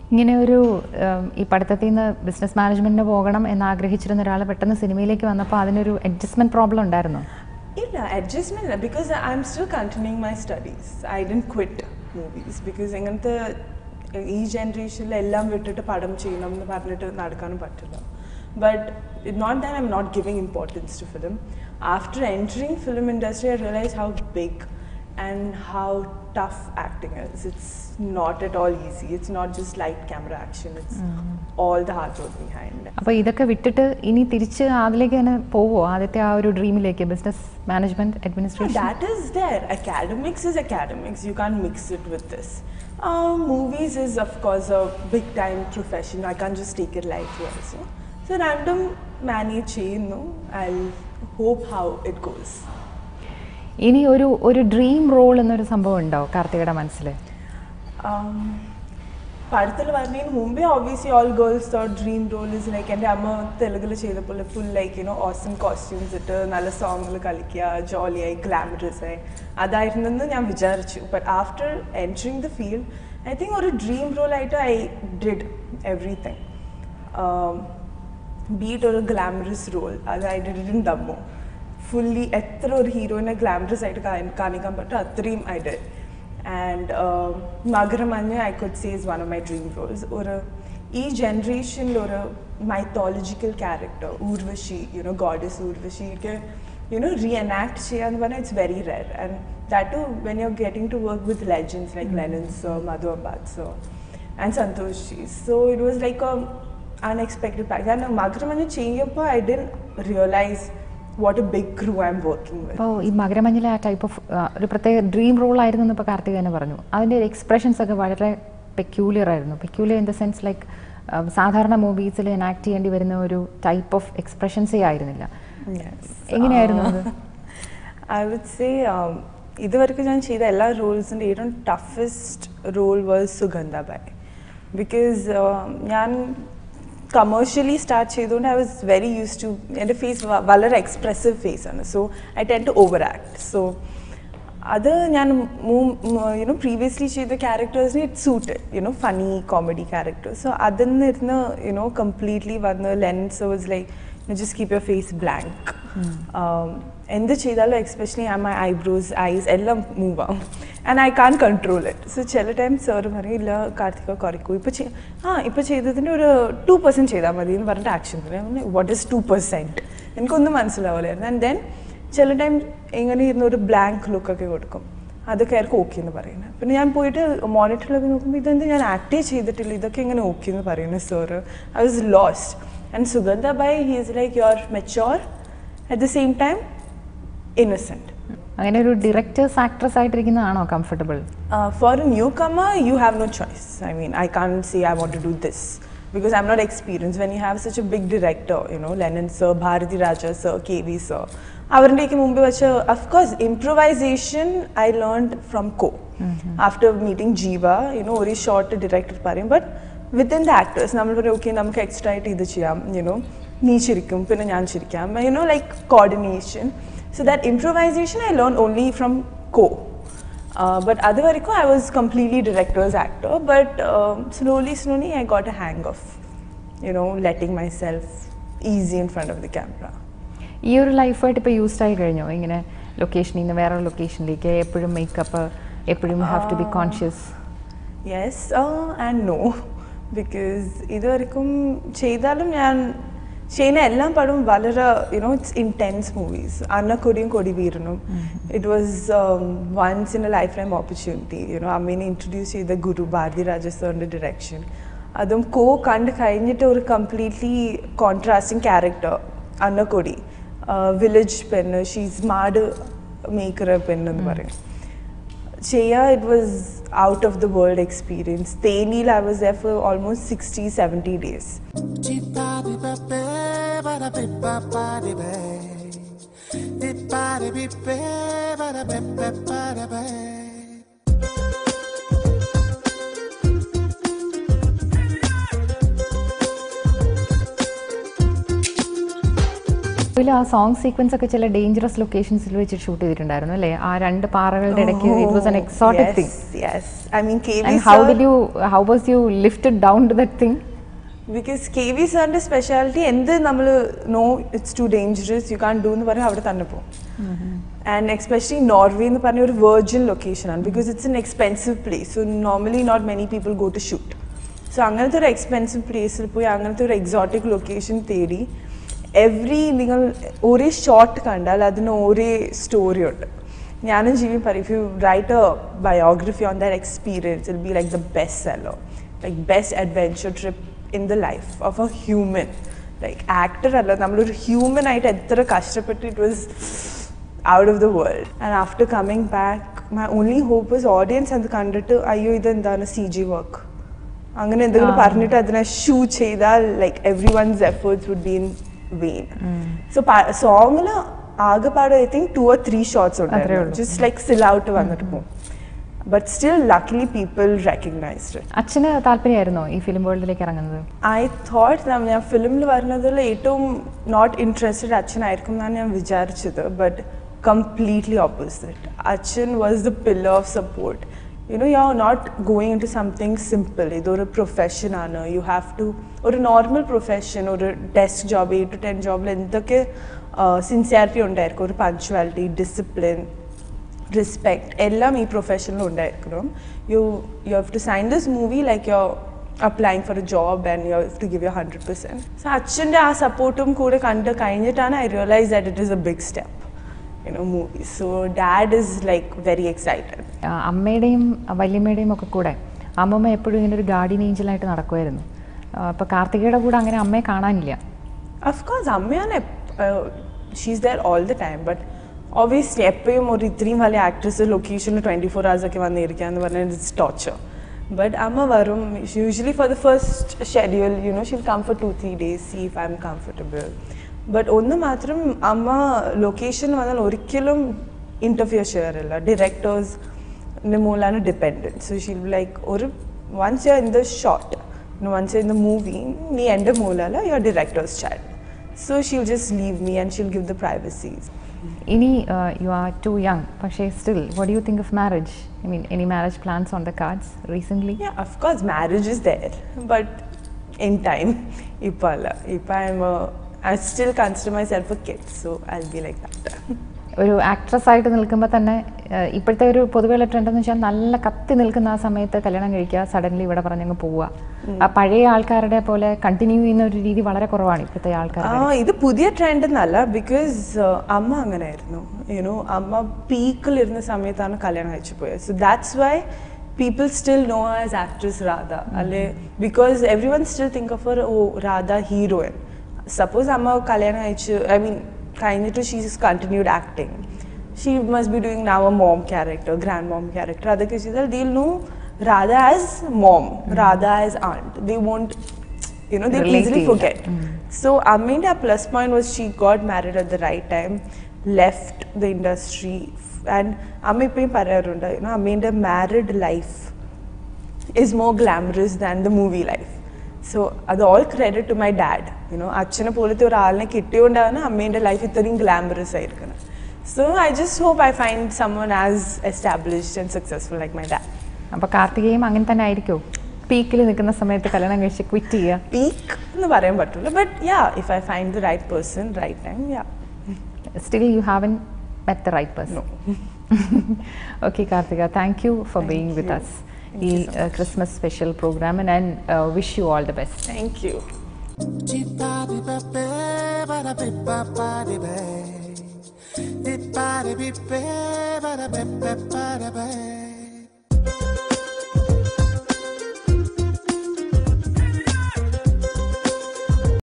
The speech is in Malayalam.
ഇങ്ങനെ ഒരു ഉം, ഈ പഠിത്തത്തിൽ നിന്ന് ബിസിനസ് മാനേജ്മെന്റിന് പോകണം എന്ന് ആഗ്രഹിച്ചിരുന്ന ഒരാൾ പെട്ടെന്ന് സിനിമയിലേക്ക് വന്നപ്പോൾ അതിനൊരു അഡ്ജസ്റ്റ്മെന്റ് പ്രോബ്ലം ഉണ്ടായിരുന്നോ ഇല്ല adjustment because I'm still continuing my studies I done quit movies because ഇങ്ങനത്തെ ഈ ജനറേഷനിൽ എല്ലാം വിട്ടിട്ട് പടം ചെയ്യണം എന്ന് പറഞ്ഞിട്ട് നടക്കാനും പറ്റില്ല but not that I'm not giving importance to film after entering film industry I realise how big and how tough acting is. It's not at all easy. It's not just light camera action. It's all the hard work behind. അപ്പോൾ ഇതൊക്കെ വിട്ടിട്ട് ഇനി തിരിച്ച് അതിലേക്ക് തന്നെ പോവോ ആദ്യത്തെ ആ ഒരു ഡ്രീമിലേക്ക് business management administration That is there. Academics is academics. You can't mix it with this. Uh, movies is, of course, a big time profession. I can't just take it lightly also. So, random manage ചെയ്യുന്നു. I'll hope how it goes. ഇനി ഒരു ഒരു ഡ്രീം റോൾ എന്നൊരു സംഭവം ഉണ്ടോ കാർത്തികയുടെ മനസ്സിൽ പടത്തിൽ വരുന്നതിന് മുമ്പേ obviously all girls or dream role is like എൻ്റെ അമ്മ തെലുങ്കിൽ ചെയ്തപ്പോൾ full like you know awesome costumes ഇട്ട് നല്ല സോങ്ങിൽ കളിക്കുക ജോളിയായി ഗ്ലാമറസ് ആയി അതായിരുന്നെന്ന് ഞാൻ വിചാരിച്ചു but after entering the field I think ഒരു ഡ്രീം റോൾ ആയിട്ട് ഐ ഡിഡ് എവറിഥിങ് ബീറ്റ് ഒരു ഗ്ലാമറസ് റോൾ അത് ഐ ഡിഡ് ഇൻ ഡമ്മോ ഫുള്ളി എത്ര ഒരു ഹീറോയിനെ ഗ്ലാമറസ് ആയിട്ട് കാ- കാണിക്കാൻ പറ്റും അത്രയും I did and Makaramanju I could say is one of my dream roles ഒരു ഈ ജനറേഷനിൽ ഒരു mythological character Urvashi you know goddess ഊർവശിക്ക് യുനോ റീ എനാക്ട് ചെയ്യാന്ന് പറഞ്ഞാൽ it's very rare and that to when you getting to work with legends like ലെനൻസ് Madhu Abbas and Santosh ji so it was like a unexpected pack. കാരണം മകരമഞ്ഞ ചെയ്യുമ്പോൾ I'd realise what a big crew I'm working with അപ്പോൾ ഈ മകരമഞ്ഞിലെ ആ ടൈപ്പ് ഓഫ് ഒരു പ്രത്യേക ഡ്രീം റോൾ ആയിരുന്നു എന്ന് ഇപ്പോൾ കാർത്തിക തന്നെ പറഞ്ഞു അതിൻ്റെ എക്സ്പ്രഷൻസ് ഒക്കെ വളരെ പെക്യൂലിയർ ആയിരുന്നു peculiar in the sense like സാധാരണ മൂവീസിൽ എനാക്ട് ചെയ്യേണ്ടി വരുന്ന ഒരു ടൈപ്പ് ഓഫ് എക്സ്പ്രഷൻസേ ആയിരുന്നില്ല എങ്ങനെയായിരുന്നു അത് ഐ വുഡ് സേ ഇതുവരെക്കും ഞാൻ ചെയ്ത എല്ലാ റോൾസിൻ്റെ ഏറ്റവും toughest role was Sugandhabai because ഞാൻ കമേഴ്ഷ്യലി സ്റ്റാർട്ട് ചെയ്തുകൊണ്ട് I was very use to എൻ്റെ ഫേസ് വളരെ എക്സ്പ്രസീവ് ഫേസ് ആണ് so I tend to overact so അത് ഞാൻ യുനോ പ്രീവിയസ്ലി ചെയ്ത ക്യാരക്ടേഴ്സിന് it suited you know funny comedy characters so അതിൽ നിന്നിരുന്ന് യുനോ കംപ്ലീറ്റ്ലി വന്ന് ലെൻസ് was like just keep your face blank എന്ത് ചെയ്താലും എക്സ്പെഷ്യലി ആ മൈ ഐബ്രോസ് ഐസ് എല്ലാം മൂവ് ആവും and I can't control it so ചില ടൈം സാർ പറയും ഇല്ല കാർത്തിക കുറയ്ക്കൂ ഇപ്പോൾ ചെയ് ആ ഇപ്പോൾ ചെയ്തതിൻ്റെ ഒരു ടു പെർസെൻറ്റ് ചെയ്താൽ മതി എന്ന് പറഞ്ഞിട്ട് ആക്ഷൻ പറയും വാട്ട് ഇസ് ടു പെർസെൻറ്റ് എനിക്കൊന്നും മനസ്സിലാവില്ലായിരുന്നു ആൻഡ് ദെൻ ചില ടൈം ഇങ്ങനെ ഇരുന്ന് ഒരു ബ്ലാങ്ക് ലുക്കൊക്കെ കൊടുക്കും അതൊക്കെ ആയിരിക്കും ഓക്കെ എന്ന് പറയുന്നത് പിന്നെ ഞാൻ പോയിട്ട് മോണിറ്ററിലൊക്കെ നോക്കുമ്പോൾ ഇതെന്ത് ഞാൻ ആക്ടേ ചെയ്തിട്ടില്ല ഇതൊക്കെ എങ്ങനെ ഓക്കെ എന്ന് പറയുന്നത് sir I was lost and Sugandha Bai he is like you are mature at the same time innocent അങ്ങനെ ഒരു ഡയറക്ടേഴ്സ് ആക്ട്രസ് ആയിട്ടിരിക്കുന്നതാണോ comfortable Uh, for a newcomer, you have no choice. I mean, I can't say I want to do this because I'm not experienced. When you have such a big director, you know, Lennon sir, Bharati Raja sir, KV sir, അവരുടെയൊക്കെ മുമ്പ് വെച്ച് of course improvisation I learn from കോ ആഫ്റ്റർ മീറ്റിംഗ് ജീവ യുനോ ഒരു ഷോർട്ട് ഡയറക്ടർ പറയും ബട്ട് വിത്തിൻ ദ ആക്ടേഴ്സ് നമ്മൾ പറയും ഓക്കെ നമുക്ക് എക്സ്ട്രാ ആയിട്ട് ഇത് ചെയ്യാം യുനോ നീ ചിരിക്കും പിന്നെ ഞാൻ ചിരിക്കാം you know like coordination so that improvisation I learn only from കോ Uh, but other varakum, I was completely director's actor. But um, slowly, slowly, I got a hang of, you know, letting myself easy in front of the camera. ഈ ഒരു ലൈഫായിട്ട് ഇപ്പോൾ യൂസ്ഡ് ആയി കഴിഞ്ഞോ ഇങ്ങനെ ലൊക്കേഷനിൽ നിന്ന് വേറെ ലൊക്കേഷനിലേക്ക് എപ്പോഴും മേക്കപ്പ് എപ്പോഴും have to be conscious Yes uh, and no. Because ഇതുവരെക്കും ചെയ്താലും ഞാൻ ചെയ്യുന്ന എല്ലാം പടവും വളരെ യുനോ ഇറ്റ്സ് ഇൻറ്റൻസ് മൂവീസ് അന്നക്കൊടിയും കൊടി വീരനും it was once in a lifetime opportunity you know അമ്മീനെ ഇൻട്രൊഡ്യൂസ് ചെയ്ത ഗുരു ഭാരതി രാജസാറിൻ്റെ ഡിറക്ഷൻ അതും കോ കണ്ട് കഴിഞ്ഞിട്ട് ഒരു completely contrasting character Annakodi village പെണ്ണ് ഷീസ് മാട് മേക്കർ പെണ്ണെന്ന് പറയും Cheya, it was out of the world experience. Tenil, I was there for almost 60, 70 days. ഇതിൽ ആ സോങ് സീക്വൻസ് ഒക്കെ ചില ഡേഞ്ചറസ് ലൊക്കേഷൻസിൽ വെച്ച് ഷൂട്ട് ചെയ്തിട്ടുണ്ടായിരുന്നു അല്ലേ ആ രണ്ട് പാറകളുടെ ഇടയ്ക്ക് it was an exotic thing Yes, yes. I mean, KV and how sir- did you how was you lifted down to that thing because K V സാറിന്റെ സ്പെഷ്യാലിറ്റി എന്ത് നമ്മൾ no it's too dangerous you can't do എന്ന് പറഞ്ഞാൽ അവിടെ തന്നെ പോകും ആൻഡ് എക്സ്പെഷ്യലി നോർവേ എന്ന് പറഞ്ഞ ഒരു വെർജിൻ ലൊക്കേഷൻ ആണ് because it's an expensive place so normally not many people go to shoot so അങ്ങനത്തെ ഒരു എക്സ്പെൻസീവ് പ്ലേസിൽ പോയി അങ്ങനത്തെ ഒരു എക്സോട്ടിക് ലൊക്കേഷൻ തേടി എവറി നിങ്ങൾ ഒരേ ഷോട്ട് കണ്ടാൽ അതിന് ഒരേ സ്റ്റോറി ഉണ്ട് ഞാനും ജീവി പറയും if you write a biography on that experience it be like the best seller like best adventure trip in the life of a human like actor അല്ല നമ്മളൊരു ഹ്യൂമൻ ആയിട്ട് എത്ര കഷ്ടപ്പെട്ട് it was out of the world and after coming back my only hope was audience അത് കണ്ടിട്ട് അയ്യോ ഇതെന്താണ് സി ജി വർക്ക് അങ്ങനെ എന്തെങ്കിലും ആ. പറഞ്ഞിട്ട് അതിനെ ഷൂ ചെയ്താൽ like everyone's efforts would be in vain so സോങ്ങിൽ ആകെപ്പാട് I think two or three shots അത്രേ ഉണ്ടായിരുന്നു ഉള്ളൂ. ജസ്റ്റ് ലൈക്ക് സിൽ ഔട്ട് വന്നിട്ട് പോകും but still luckily people recognised അച്ഛന് താല്പര്യമായിരുന്നോ ഈ ഫിലിം വേൾഡിലേക്ക് ഇറങ്ങുന്നത് ഐ തോട്ട് ഞാൻ ഫിലിമിൽ വരുന്നതിൽ ഏറ്റവും നോട്ട് ഇൻട്രസ്റ്റഡ് അച്ഛനായിരിക്കും എന്നാണ് ഞാൻ വിചാരിച്ചത് ബട്ട് കംപ്ലീറ്റ്ലി ഓപ്പോസിറ്റ് അച്ഛൻ was the pillar of support you know you are not going into something simple ഇതൊരു പ്രൊഫഷനാണ് യു ഹാവ് ടു ഒരു നോർമൽ പ്രൊഫഷൻ ഒരു desk job eight to ten ജോബിൽ എന്തൊക്കെ സിൻസിയാരിറ്റി ഉണ്ടായിരിക്കും ഒരു പഞ്ച്വാലിറ്റി ഡിസിപ്ലിൻ റെസ്പെക്ട് എല്ലാം ഈ പ്രൊഫഷനിൽ ഉണ്ടായിരിക്കണം you you have to sign this movie like you applying for a job and you have to give you hundred percent so അച്ഛൻ്റെ ആ സപ്പോർട്ടും കൂടെ കണ്ട് കഴിഞ്ഞിട്ടാണ് I realise that it is a big step you know movie so dad is like very excited ആ, അമ്മയുടെയും വല്യമ്മയുടെയും ഒക്കെ കൂടെ അമ്മമ്മ എപ്പോഴും ഇങ്ങനെ ഒരു ഗാർഡിയൻ ഏഞ്ചലായിട്ട് നടക്കുമായിരുന്നു അപ്പോൾ കാർത്തികയുടെ കൂടെ അങ്ങനെ അമ്മയെ കാണാനില്ല Of course, അമ്മയാണ് she's there all the time but obviously എപ്പോഴും ഒരു ഇത്രയും വലിയ ആക്ട്രസ് ലൊക്കേഷനിൽ ട്വൻറ്റി ഫോർ hours ഒക്കെ വന്നിരിക്കുക എന്ന് പറഞ്ഞാൽ ഇറ്റ്സ് ടോർച്ചർ ബട്ട് അമ്മ വരും usually for the first schedule you know she'll come for two three days see if I'm comfortable but ഒന്ന് മാത്രം അമ്മ ലൊക്കേഷനിൽ വന്നാൽ ഒരിക്കലും ഇൻ്റർഫിയർ ചെയ്യാറില്ല ഡിറക്ടേഴ്സിൻ്റെ മൂലമാണ് ഡിപ്പെൻഡൻറ്റ് സോ ഷീൽ ലൈക്ക് ഒരു once you in the shot once you in the movie നീ എൻ്റെ മൂലല്ല your director's child so she'll just leave me and she'll give the privacies ഇനി യു ആർ ടു യങ് പക്ഷേ still what you think of marriage I mean any marriage plans on the cards recently Yeah, of course, marriage is there, but in time. Ipala. If I'm a, I still consider myself a kid, so I'll be like that. ഒരു ആക്ട്രസ് ആയിട്ട് നിൽക്കുമ്പോൾ തന്നെ ഏഹ്, ഇപ്പോഴത്തെ ഒരു പൊതുവെയുള്ള ട്രെൻഡ് എന്ന് വെച്ചാൽ നല്ല കത്തി നിൽക്കുന്ന ആ സമയത്ത് കല്യാണം കഴിക്കുക സഡൻലി ഇവിടെ പറഞ്ഞങ്ങ് പോവുക ആ പഴയ ആൾക്കാരുടെ പോലെ കണ്ടിന്യൂ ചെയ്യുന്ന ഒരു രീതി വളരെ കുറവാണ് ഇപ്പോഴത്തെ ആൾക്കാർ ആ ഇത് പുതിയ ട്രെൻഡ് എന്നല്ല ബിക്കോസ് അമ്മ അങ്ങനെയായിരുന്നു യുനോ അമ്മ പീക്കിലിരുന്ന സമയത്താണ് കല്യാണം കഴിച്ചു പോയത് so that's why people still know as actress Radha അല്ലെ because everyone still think of oh Radha heroine suppose അമ്മ കല്യാണം കഴിച്ചു ഐ മീൻ കഴിഞ്ഞിട്ട് she's continued acting she must be doing now a mom character grand mom character അതൊക്കെ ചെയ്താൽ they'll know Radha as mom Radha as and they won't you know they Relate easily to forget so Aminda plus point was she got married at the right time left the industry and അമ്മ ഇപ്പോഴും പറയാറുണ്ട് you know അമ്മേൻ്റെ married life is more glamorous than the movie life so അത് all credit to my dad you know അച്ഛനെ പോലത്തെ ഒരാളിനെ കിട്ടിയോണ്ടാണ് അമ്മേൻ്റെ ലൈഫ് ഇത്രയും ഗ്ലാമറസ് ആയിരിക്കുന്നത് so I just hope I find someone as established and successful like my dad അപ്പോൾ കാർത്തികയും അങ്ങനെ തന്നെ ആയിരിക്കുമോ പീക്കിൽ നിൽക്കുന്ന സമയത്ത് കല്യാണം കഴിച്ച് ക്വിറ്റ് ചെയ്യുക പീക്ക് എന്ന് പറയാൻ പറ്റില്ല but yeah if I find the right person right time yeah still you haven't met the right person No. Okay Karthika thank you for being with us ഈ ക്രിസ്മസ് സ്പെഷ്യൽ പ്രോഗ്രാമിന് and wish you all the best Thank you. Bye.